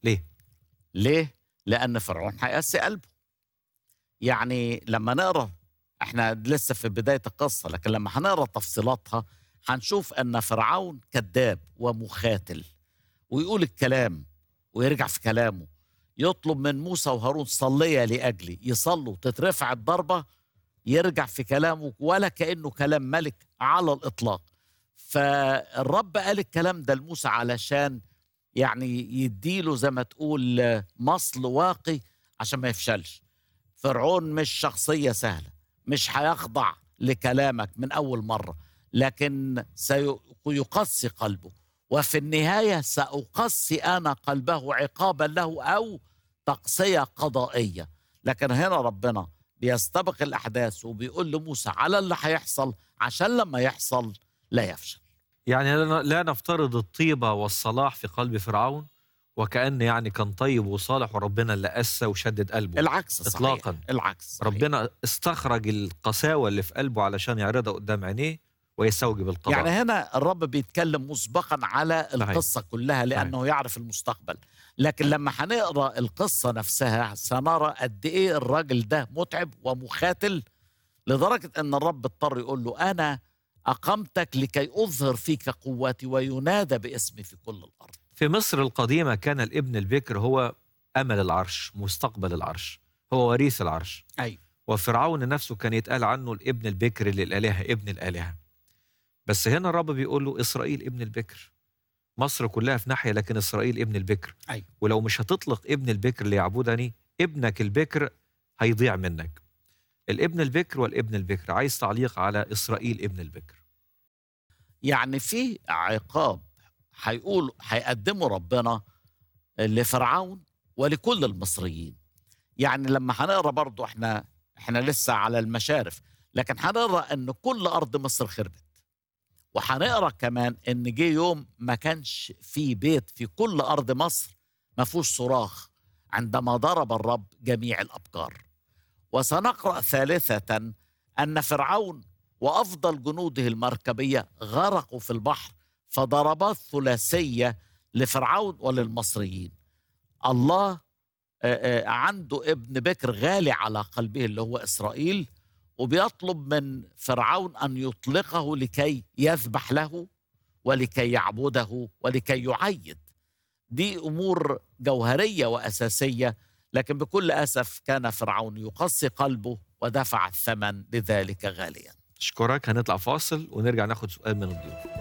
ليه؟ ليه؟ لأن فرعون هيقسي قلبه يعني لما نقرا احنا لسه في بداية القصة لكن لما هنقرا تفصيلاتها هنشوف أن فرعون كذاب ومخاتل ويقول الكلام ويرجع في كلامه يطلب من موسى وهارون صليا لأجلي يصلوا تترفع الضربة يرجع في كلامه ولا كأنه كلام ملك على الإطلاق فالرب قال الكلام ده لموسى علشان يعني يديله زي ما تقول مصل واقي عشان ما يفشلش فرعون مش شخصية سهلة مش هيخضع لكلامك من أول مرة لكن سيقسي قلبه وفي النهاية سأقسي أنا قلبه عقابا له أو تقسية قضائية لكن هنا ربنا بيستبق الأحداث وبيقول لموسى على اللي هيحصل عشان لما يحصل لا يفشل يعني لا لا نفترض الطيبة والصلاح في قلب فرعون وكأن يعني كان طيب وصالح وربنا اللي قسى وشدد قلبه العكس صحيح إطلاقاً. العكس صحيح. ربنا استخرج القساوة اللي في قلبه علشان يعرضها قدام عينيه ويستوجب القضاء يعني هنا الرب بيتكلم مسبقا على القصة كلها لأنه يعرف المستقبل لكن لما هنقرا القصة نفسها سنرى قد إيه الراجل ده متعب ومخاتل لدرجة أن الرب اضطر يقول له أنا أقمتك لكي أظهر فيك قوتي وينادى باسمي في كل الأرض في مصر القديمة كان الابن البكر هو أمل العرش مستقبل العرش هو وريث العرش أيوة وفرعون نفسه كان يتقال عنه الابن البكر للآلهة ابن الآلهة بس هنا الرب بيقول له إسرائيل ابن البكر مصر كلها في ناحية لكن إسرائيل ابن البكر أيوة. ولو مش هتطلق ابن البكر ليعبدني ابنك البكر هيضيع منك الابن البكر والابن البكر عايز تعليق على إسرائيل ابن البكر يعني في عقاب هيقول هيقدمه ربنا لفرعون ولكل المصريين يعني لما هنقرا برضو احنا احنا لسه على المشارف لكن هنقرا ان كل ارض مصر خربت وهنقرا كمان ان جه يوم ما كانش في بيت في كل ارض مصر ما فيهوش صراخ عندما ضرب الرب جميع الابكار وسنقرا ثالثه ان فرعون وافضل جنوده المركبيه غرقوا في البحر فضربات ثلاثيه لفرعون وللمصريين الله آه، آه، عنده ابن بكر غالي على قلبه اللي هو اسرائيل وبيطلب من فرعون ان يطلقه لكي يذبح له ولكي يعبده ولكي يعيد دي امور جوهريه واساسيه لكن بكل اسف كان فرعون يقسي قلبه ودفع الثمن لذلك غاليا أشكرك هنطلع فاصل ونرجع ناخد سؤال من الضيوف